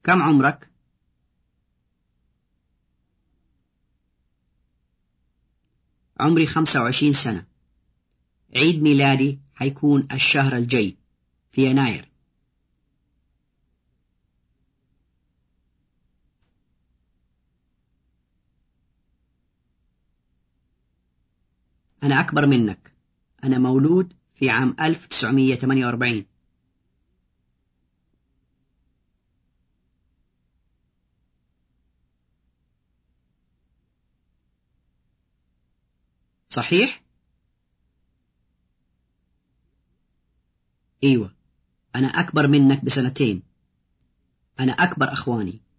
كم عمرك؟ عمري خمسة وعشرين سنة عيد ميلادي حيكون الشهر الجاي في يناير أنا أكبر منك أنا مولود في عام 1948 صحيح؟ ايوه انا اكبر منك بسنتين انا اكبر اخواني